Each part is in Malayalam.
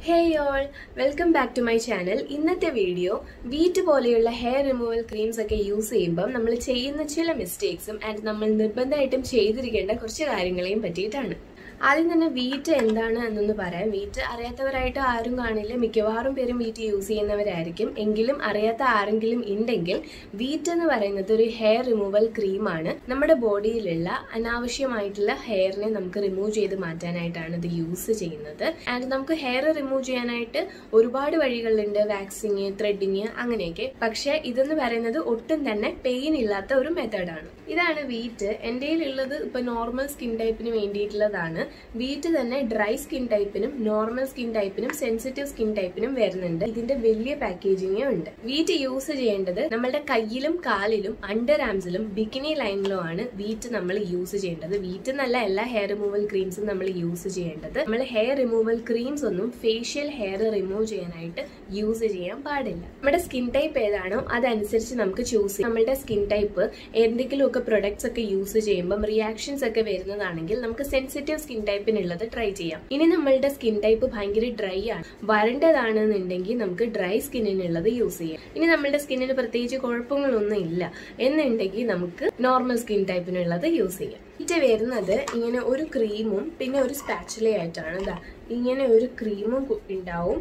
hey all welcome back to my channel ഇന്നത്തെ വീഡിയോ വീറ്റ് പോലെയുള്ള ഹെയർ റിമൂവൽ ക്രീംസ് ഒക്കെ യൂസ് ചെയ്യുമ്പം നമ്മൾ ചെയ്യുന്ന ചില മിസ്റ്റേക്സും ആൻഡ് നമ്മൾ നിർബന്ധമായിട്ടും ചെയ്തിരിക്കേണ്ട കുറച്ച് കാര്യങ്ങളെയും പറ്റിയിട്ടാണ് ആദ്യം തന്നെ വീറ്റ് എന്താണ് എന്നൊന്ന് പറയാം വീറ്റ് അറിയാത്തവരായിട്ട് ആരും കാണില്ല മിക്കവാറും പേരും വീറ്റ് യൂസ് ചെയ്യുന്നവരായിരിക്കും എങ്കിലും അറിയാത്ത ആരെങ്കിലും ഉണ്ടെങ്കിൽ വീറ്റ് എന്ന് പറയുന്നത് ഒരു ഹെയർ റിമൂവൽ ക്രീമാണ് നമ്മുടെ ബോഡിയിലുള്ള അനാവശ്യമായിട്ടുള്ള ഹെയറിനെ നമുക്ക് റിമൂവ് ചെയ്ത് മാറ്റാനായിട്ടാണ് ഇത് യൂസ് ചെയ്യുന്നത് ആൻഡ് നമുക്ക് ഹെയർ റിമൂവ് ചെയ്യാനായിട്ട് ഒരുപാട് വഴികളുണ്ട് വാക്സിങ് ത്രെഡിങ് അങ്ങനെയൊക്കെ പക്ഷെ ഇതെന്ന് പറയുന്നത് ഒട്ടും തന്നെ പെയിൻ ഇല്ലാത്ത ഒരു മെത്തേഡാണ് ഇതാണ് വീറ്റ് എൻ്റെ ഉള്ളത് ഇപ്പൊ നോർമൽ സ്കിൻ ടൈപ്പിന് വേണ്ടിയിട്ടുള്ളതാണ് വീറ്റ് തന്നെ ഡ്രൈ സ്കിൻ ടൈപ്പിനും നോർമൽ സ്കിൻ ടൈപ്പിനും സെൻസിറ്റീവ് സ്കിൻ ടൈപ്പിനും വരുന്നുണ്ട് ഇതിന്റെ വലിയ പാക്കേജിങ്ങും ഉണ്ട് വീറ്റ് യൂസ് ചെയ്യേണ്ടത് നമ്മളുടെ കയ്യിലും കാലിലും അണ്ടർ ആംസിലും ബിക്കിനി ലൈനിലും ആണ് വീറ്റ് നമ്മൾ യൂസ് ചെയ്യേണ്ടത് വീറ്റ് എന്നല്ല എല്ലാ ഹെയർ റിമൂവൽ ക്രീംസും നമ്മൾ യൂസ് ചെയ്യേണ്ടത് നമ്മൾ ഹെയർ റിമൂവൽ ക്രീംസ് ഒന്നും ഫേഷ്യൽ ഹെയർ റിമൂവ് ചെയ്യാനായിട്ട് യൂസ് ചെയ്യാൻ പാടില്ല നമ്മുടെ സ്കിൻ ടൈപ്പ് ഏതാണോ അതനുസരിച്ച് നമുക്ക് ചൂസ് ചെയ്യാം നമ്മളുടെ സ്കിൻ ടൈപ്പ് എന്തെങ്കിലുമൊക്കെ പ്രൊഡക്ട്സ് ഒക്കെ യൂസ് ചെയ്യുമ്പോൾ റിയാക്ഷൻസ് ഒക്കെ വരുന്നതാണെങ്കിൽ നമുക്ക് സെൻസിറ്റീവ് സ്കിൻ ടൈപ്പിനുള്ളത് ട്രൈ ചെയ്യാം ഇനി നമ്മളുടെ സ്കിൻ ടൈപ്പ് ഭയങ്കര ഡ്രൈ ആണ് വരണ്ടതാണെന്നുണ്ടെങ്കിൽ നമുക്ക് ഡ്രൈ സ്കിന്നിനുള്ളത് യൂസ് ചെയ്യാം ഇനി നമ്മളുടെ സ്കിന്നിന് പ്രത്യേകിച്ച് കുഴപ്പങ്ങളൊന്നും ഇല്ല എന്നുണ്ടെങ്കിൽ നമുക്ക് നോർമൽ സ്കിൻ ടൈപ്പിനുള്ളത് യൂസ് ചെയ്യാം ഇത് വരുന്നത് ഇങ്ങനെ ഒരു ക്രീമും പിന്നെ ഒരു സ്പാച്ചുലയായിട്ടാണ് ഇതാ ഇങ്ങനെ ഒരു ക്രീമും ഉണ്ടാവും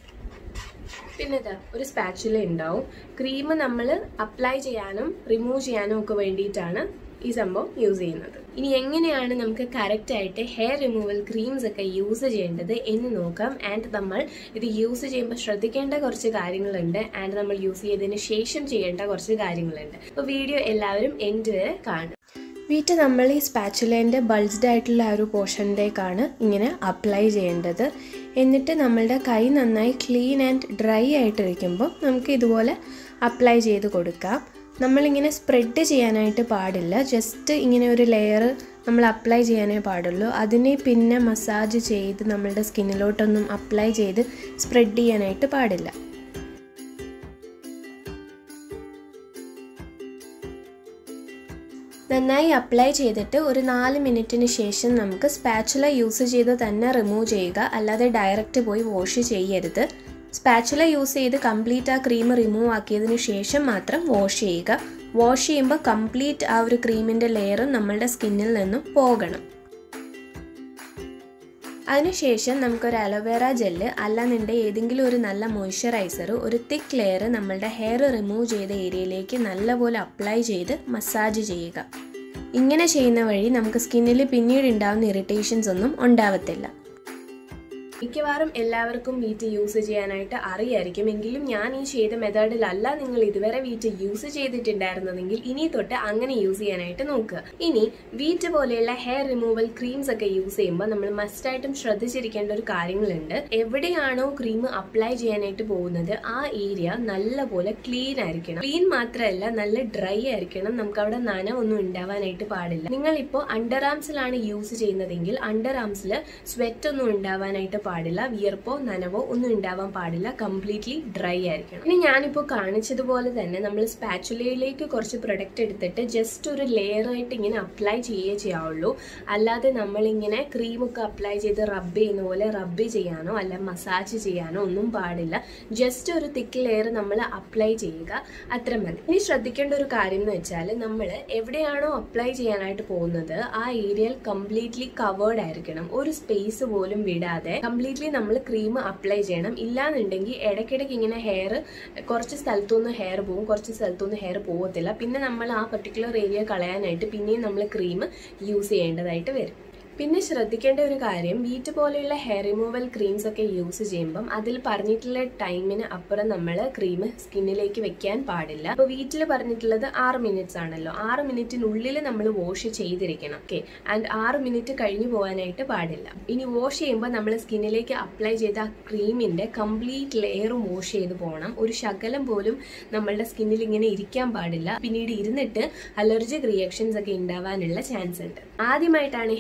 പിന്നെ ഇതാ ഒരു സ്പാച്ചുല ഉണ്ടാവും ക്രീം നമ്മൾ അപ്ലൈ ചെയ്യാനും റിമൂവ് ചെയ്യാനും ഒക്കെ വേണ്ടിയിട്ടാണ് ഈ സംഭവം യൂസ് ചെയ്യുന്നത് ഇനി എങ്ങനെയാണ് നമുക്ക് കറക്റ്റ് ആയിട്ട് ഹെയർ റിമൂവൽ ക്രീംസ് ഒക്കെ യൂസ് ചെയ്യേണ്ടത് എന്ന് നോക്കാം ആൻഡ് നമ്മൾ ഇത് യൂസ് ചെയ്യുമ്പോൾ ശ്രദ്ധിക്കേണ്ട കുറച്ച് കാര്യങ്ങളുണ്ട് ആൻഡ് നമ്മൾ യൂസ് ചെയ്തതിന് ശേഷം ചെയ്യേണ്ട കുറച്ച് കാര്യങ്ങളുണ്ട് അപ്പോൾ വീഡിയോ എല്ലാവരും എൻഡ് വരെ കാണും വീട്ട് നമ്മൾ ഈ സ്പാച്ചുലേൻ്റെ ബൾസ്ഡ് ആയിട്ടുള്ള ആ ഒരു പോർഷനിലേക്കാണ് ഇങ്ങനെ അപ്ലൈ ചെയ്യേണ്ടത് എന്നിട്ട് നമ്മളുടെ കൈ നന്നായി ക്ലീൻ ആൻഡ് ഡ്രൈ ആയിട്ടിരിക്കുമ്പോൾ നമുക്ക് ഇതുപോലെ അപ്ലൈ ചെയ്ത് കൊടുക്കാം നമ്മളിങ്ങനെ സ്പ്രെഡ് ചെയ്യാനായിട്ട് പാടില്ല ജസ്റ്റ് ഇങ്ങനെ ഒരു ലെയർ നമ്മൾ അപ്ലൈ ചെയ്യാനേ പാടുള്ളൂ അതിനെ പിന്നെ മസാജ് ചെയ്ത് നമ്മളുടെ സ്കിന്നിലോട്ടൊന്നും അപ്ലൈ ചെയ്ത് സ്പ്രെഡ് ചെയ്യാനായിട്ട് പാടില്ല നന്നായി അപ്ലൈ ചെയ്തിട്ട് ഒരു നാല് മിനിറ്റിന് ശേഷം നമുക്ക് സ്പാച്ചുല യൂസ് ചെയ്ത് തന്നെ റിമൂവ് ചെയ്യുക അല്ലാതെ ഡയറക്റ്റ് പോയി വാഷ് ചെയ്യരുത് സ്പാച്ചുല യൂസ് ചെയ്ത് കംപ്ലീറ്റ് ആ ക്രീം റിമൂവ് ആക്കിയതിന് ശേഷം മാത്രം വാഷ് ചെയ്യുക വാഷ് ചെയ്യുമ്പോൾ കംപ്ലീറ്റ് ആ ഒരു ക്രീമിൻ്റെ ലെയറും നമ്മളുടെ സ്കിന്നിൽ നിന്നും പോകണം അതിനുശേഷം നമുക്കൊരു അലോവേറ ജെല്ല് അല്ലാന്നുണ്ടെങ്കിൽ ഏതെങ്കിലും ഒരു നല്ല മോയ്സ്ചറൈസർ ഒരു തിക്ക് ലെയർ നമ്മളുടെ ഹെയർ റിമൂവ് ചെയ്ത ഏരിയയിലേക്ക് നല്ലപോലെ അപ്ലൈ ചെയ്ത് മസാജ് ചെയ്യുക ഇങ്ങനെ ചെയ്യുന്ന വഴി നമുക്ക് സ്കിന്നിൽ പിന്നീട് ഉണ്ടാകുന്ന ഇറിറ്റേഷൻസ് ഒന്നും ഉണ്ടാവത്തില്ല മിക്കവാറും എല്ലാവർക്കും വീറ്റ് യൂസ് ചെയ്യാനായിട്ട് അറിയായിരിക്കും എങ്കിലും ഞാൻ ഈ ചെയ്ത മെത്തേഡിലല്ല നിങ്ങൾ ഇതുവരെ വീറ്റ് യൂസ് ചെയ്തിട്ടുണ്ടായിരുന്നതെങ്കിൽ ഇനി തൊട്ട് അങ്ങനെ യൂസ് ചെയ്യാനായിട്ട് നോക്കുക ഇനി വീറ്റ് പോലെയുള്ള ഹെയർ റിമൂവൽ ക്രീംസ് ഒക്കെ യൂസ് ചെയ്യുമ്പോൾ നമ്മൾ മസ്റ്റായിട്ടും ശ്രദ്ധിച്ചിരിക്കേണ്ട ഒരു കാര്യങ്ങളുണ്ട് എവിടെയാണോ ക്രീം അപ്ലൈ ചെയ്യാനായിട്ട് പോകുന്നത് ആ ഏരിയ നല്ലപോലെ ക്ലീൻ ആയിരിക്കണം ക്ലീൻ മാത്രമല്ല നല്ല ഡ്രൈ ആയിരിക്കണം നമുക്ക് അവിടെ നനവൊന്നും ഉണ്ടാവാനായിട്ട് പാടില്ല നിങ്ങൾ ഇപ്പോൾ അണ്ടർ ആംസിലാണ് യൂസ് ചെയ്യുന്നതെങ്കിൽ അണ്ടർ ആംസിൽ സ്വെറ്റ് ഒന്നും ഉണ്ടാവാനായിട്ട് പാടില്ല വിയർപ്പോ നനവോ ഒന്നും ഉണ്ടാവാൻ പാടില്ല കംപ്ലീറ്റ്ലി ഡ്രൈ ആയിരിക്കണം ഇനി ഞാനിപ്പോൾ കാണിച്ചതുപോലെ തന്നെ നമ്മൾ സ്പാച്ചുലയിലേക്ക് കുറച്ച് പ്രൊഡക്റ്റ് എടുത്തിട്ട് ജസ്റ്റ് ഒരു ലെയർ ആയിട്ട് ഇങ്ങനെ അപ്ലൈ ചെയ്യേ ചെയ്യാവുള്ളൂ അല്ലാതെ നമ്മളിങ്ങനെ ക്രീമൊക്കെ അപ്ലൈ ചെയ്ത് റബ്ബ് ചെയ്യുന്ന പോലെ റബ്ബ് ചെയ്യാനോ അല്ല മസാജ് ചെയ്യാനോ ഒന്നും പാടില്ല ജസ്റ്റ് ഒരു തിക്ക് ലെയർ നമ്മൾ അപ്ലൈ ചെയ്യുക അത്ര മതി ഇനി ശ്രദ്ധിക്കേണ്ട ഒരു കാര്യം എന്ന് വെച്ചാൽ നമ്മൾ എവിടെയാണോ അപ്ലൈ ചെയ്യാനായിട്ട് പോകുന്നത് ആ ഏരിയയിൽ കംപ്ലീറ്റ്ലി കവേർഡ് ആയിരിക്കണം ഒരു സ്പേസ് പോലും വിടാതെ കംപ്ലീറ്റ്ലി നമ്മൾ ക്രീം അപ്ലൈ ചെയ്യണം ഇല്ലാന്നുണ്ടെങ്കിൽ ഇടയ്ക്കിടയ്ക്ക് ഇങ്ങനെ ഹെയർ കുറച്ച് സ്ഥലത്തുനിന്ന് ഹെയർ പോകും കുറച്ച് സ്ഥലത്തുനിന്ന് ഹെയർ പോകത്തില്ല പിന്നെ നമ്മൾ ആ പർട്ടിക്കുലർ ഏരിയ കളയാനായിട്ട് പിന്നെയും നമ്മൾ ക്രീം യൂസ് ചെയ്യേണ്ടതായിട്ട് വരും പിന്നെ ശ്രദ്ധിക്കേണ്ട ഒരു കാര്യം വീറ്റ് പോലെയുള്ള ഹെയർ റിമൂവൽ ക്രീംസ് ഒക്കെ യൂസ് ചെയ്യുമ്പം അതിൽ പറഞ്ഞിട്ടുള്ള ടൈമിന് അപ്പുറം നമ്മൾ ക്രീം സ്കിന്നിലേക്ക് വെക്കാൻ പാടില്ല അപ്പോൾ വീട്ടിൽ പറഞ്ഞിട്ടുള്ളത് ആറ് മിനിറ്റ്സ് ആണല്ലോ ആറ് മിനിറ്റിനുള്ളിൽ നമ്മൾ വാഷ് ചെയ്തിരിക്കണം ഓക്കെ ആൻഡ് ആറ് മിനിറ്റ് കഴിഞ്ഞു പോകാനായിട്ട് പാടില്ല ഇനി വാഷ് ചെയ്യുമ്പോൾ നമ്മൾ സ്കിന്നിലേക്ക് അപ്ലൈ ചെയ്ത ആ ക്രീമിന്റെ കംപ്ലീറ്റ് ലെയറും വാഷ് ചെയ്ത് പോകണം ഒരു ശകലം പോലും നമ്മളുടെ സ്കിന്നിൽ ഇങ്ങനെ ഇരിക്കാൻ പാടില്ല പിന്നീട് ഇരുന്നിട്ട് അലർജിക് റിയാക്ഷൻസ് ഒക്കെ ഉണ്ടാവാനുള്ള ചാൻസ് ഉണ്ട് ആദ്യമായിട്ടാണ് ഹെയർ റിമൂവ്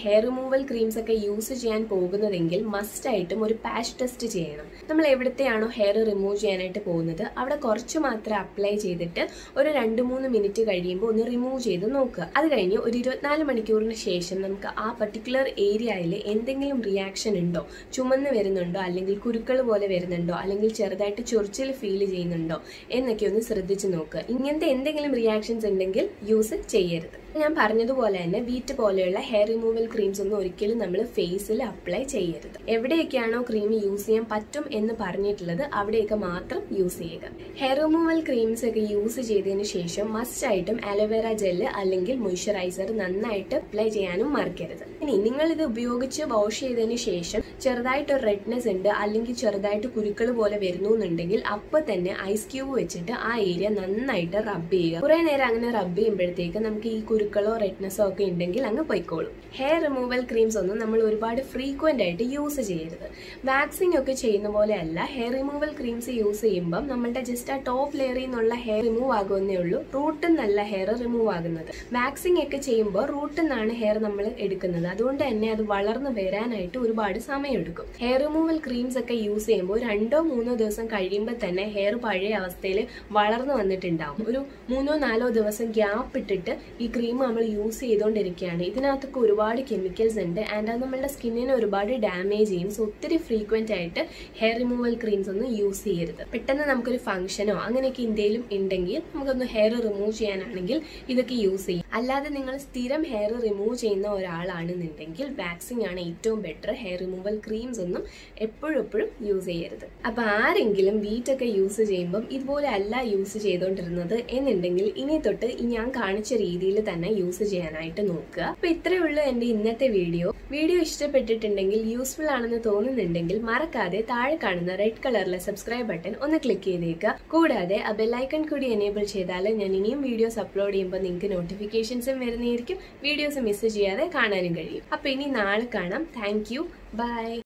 റിമൂവൽ ക്രീംസ് ഒക്കെ യൂസ് ചെയ്യാൻ പോകുന്നതെങ്കിൽ മസ്റ്റ് ആയിട്ടും ഒരു പാച്ച് ടെസ്റ്റ് ചെയ്യണം നമ്മൾ എവിടത്തെയാണോ ഹെയർ റിമൂവ് ചെയ്യാനായിട്ട് പോകുന്നത് അവിടെ കുറച്ച് മാത്രം അപ്ലൈ ചെയ്തിട്ട് ഒരു രണ്ട് മൂന്ന് മിനിറ്റ് കഴിയുമ്പോൾ ഒന്ന് റിമൂവ് ചെയ്ത് നോക്കുക അത് കഴിഞ്ഞ് ഒരു ഇരുപത്തിനാല് മണിക്കൂറിന് ശേഷം നമുക്ക് ആ പർട്ടിക്കുലർ ഏരിയയിൽ എന്തെങ്കിലും റിയാക്ഷൻ ഉണ്ടോ ചുമന്ന് വരുന്നുണ്ടോ അല്ലെങ്കിൽ കുരുക്കൾ പോലെ വരുന്നുണ്ടോ അല്ലെങ്കിൽ ചെറുതായിട്ട് ചൊറിച്ചിൽ ഫീൽ ചെയ്യുന്നുണ്ടോ എന്നൊക്കെ ഒന്ന് ശ്രദ്ധിച്ച് നോക്കുക ഇങ്ങനത്തെ എന്തെങ്കിലും റിയാക്ഷൻസ് ഉണ്ടെങ്കിൽ യൂസ് ചെയ്യരുത് ഞാൻ പറഞ്ഞതുപോലെ തന്നെ വീറ്റ് പോലെയുള്ള ഹെയർ റിമൂവൽ ക്രീംസ് ഒന്നും ഒരിക്കലും നമ്മൾ ഫേസിൽ അപ്ലൈ ചെയ്യരുത് എവിടെയൊക്കെയാണോ ക്രീം യൂസ് ചെയ്യാൻ പറ്റും എന്ന് പറഞ്ഞിട്ടുള്ളത് അവിടെയൊക്കെ മാത്രം യൂസ് ചെയ്യുക ഹെയർ റിമൂവൽ ക്രീംസ് ഒക്കെ യൂസ് ചെയ്തതിന് ശേഷം മസ്റ്റ് ആയിട്ടും അലോവേറ ജെല്ല് അല്ലെങ്കിൽ മോയ്സ്ചറൈസർ നന്നായിട്ട് അപ്ലൈ ചെയ്യാനും മറക്കരുത് ഇനി നിങ്ങൾ ഇത് ഉപയോഗിച്ച് വാഷ് ചെയ്തതിന് ശേഷം ചെറുതായിട്ട് ഒരു റെഡ്നെസ് ഉണ്ട് അല്ലെങ്കിൽ ചെറുതായിട്ട് കുരുക്കൾ പോലെ വരുന്നു എന്നുണ്ടെങ്കിൽ അപ്പൊ തന്നെ ഐസ് ക്യൂബ് വെച്ചിട്ട് ആ ഏരിയ നന്നായിട്ട് റബ്ബ് ചെയ്യുക കുറെ നേരം അങ്ങനെ റബ്ബ് ചെയ്യുമ്പോഴത്തേക്ക് നമുക്ക് ഈ കുരുക്കളോ റെഡ്നെസ്സോ ഒക്കെ ഉണ്ടെങ്കിൽ അങ്ങ് പൊയ്ക്കോളും ഹെയർ റിമൂവൽ ക്രീംസ് ഒന്നും നമ്മൾ ഒരുപാട് ഫ്രീക്വന്റ് ആയിട്ട് യൂസ് ചെയ്യരുത് വാക്സിംഗ് ഒക്കെ ചെയ്യുന്ന പോലെ അല്ല ഹെയർ റിമൂവൽ ക്രീംസ് യൂസ് ചെയ്യുമ്പം നമ്മളുടെ ജസ്റ്റ് ആ ടോപ്പ് ലെയറിൽ നിന്നുള്ള ഹെയർ റിമൂവ് ആകുന്നേ ഉള്ളൂ റൂട്ടിൽ നിന്നല്ല ഹെയർ റിമൂവ് ആകുന്നത് വാക്സിംഗ് ഒക്കെ ചെയ്യുമ്പോൾ റൂട്ടിൽ നിന്നാണ് ഹെയർ നമ്മൾ എടുക്കുന്നത് അതുകൊണ്ട് തന്നെ അത് വളർന്നു വരാനായിട്ട് ഒരുപാട് സമയമെടുക്കും ഹെയർ റിമൂവൽ ക്രീംസ് ഒക്കെ യൂസ് ചെയ്യുമ്പോൾ രണ്ടോ മൂന്നോ ദിവസം കഴിയുമ്പോൾ തന്നെ ഹെയർ പഴയ അവസ്ഥയിൽ വളർന്നു വന്നിട്ടുണ്ടാവും ഒരു മൂന്നോ നാലോ ദിവസം ഗ്യാപ്പ് ഇട്ടിട്ട് ഈ ക്രീം നമ്മൾ യൂസ് ചെയ്തുകൊണ്ടിരിക്കുകയാണ് ഇതിനകത്തൊക്കെ ഒരുപാട് കെമിക്കൽസ് ഉണ്ട് ആൻഡ് അത് നമ്മളുടെ സ്കിന്നിനെ ഒരുപാട് ഡാമേജ് ചെയ്യും സോ ഒത്തിരി ഫ്രീക്വന്റ് ആയിട്ട് ഹെയർ റിമൂവൽ ക്രീംസ് ഒന്നും യൂസ് ചെയ്യരുത് പെട്ടെന്ന് നമുക്കൊരു ഫംഗ്ഷനോ അങ്ങനെയൊക്കെ എന്തെങ്കിലും ഉണ്ടെങ്കിൽ നമുക്കൊന്ന് ഹെയർ റിമൂവ് ചെയ്യാനാണെങ്കിൽ ഇതൊക്കെ യൂസ് ചെയ്യും അല്ലാതെ നിങ്ങൾ സ്ഥിരം ഹെയർ റിമൂവ് ചെയ്യുന്ന ഒരാളാണെന്നുണ്ടെങ്കിൽ വാക്സിംഗ് ആണ് ഏറ്റവും ബെറ്റർ ഹെയർ റിമൂവൽ ക്രീംസ് ഒന്നും എപ്പോഴും എപ്പോഴും യൂസ് ചെയ്യരുത് അപ്പൊ ആരെങ്കിലും വീറ്റൊക്കെ യൂസ് ചെയ്യുമ്പം ഇതുപോലെ അല്ല യൂസ് ചെയ്തുകൊണ്ടിരുന്നത് എന്നുണ്ടെങ്കിൽ ഇനി തൊട്ട് ഈ ഞാൻ കാണിച്ച രീതിയിൽ തന്നെ യൂസ് ചെയ്യാനായിട്ട് നോക്കുക അപ്പൊ ഇത്രയേ ഉള്ളൂ എന്റെ ഇന്നത്തെ വീഡിയോ വീഡിയോ ഇഷ്ടപ്പെട്ടിട്ടുണ്ടെങ്കിൽ യൂസ്ഫുൾ ആണെന്ന് തോന്നുന്നുണ്ടെങ്കിൽ മറക്കാതെ താഴെ കാണുന്ന റെഡ് കളറിലെ സബ്സ്ക്രൈബ് ബട്ടൺ ഒന്ന് ക്ലിക്ക് ചെയ്തേക്കുക കൂടാതെ ആ ബെല്ലൈക്കൺ കൂടി എനേബിൾ ചെയ്താൽ ഞാൻ ഇനിയും വീഡിയോസ് അപ്ലോഡ് ചെയ്യുമ്പോൾ നിങ്ങൾക്ക് നോട്ടിഫിക്കേഷൻസും വരുന്നതായിരിക്കും വീഡിയോസ് മിസ് ചെയ്യാതെ കാണാനും കഴിയും അപ്പൊ ഇനി നാളെ കാണാം താങ്ക് യു ബൈ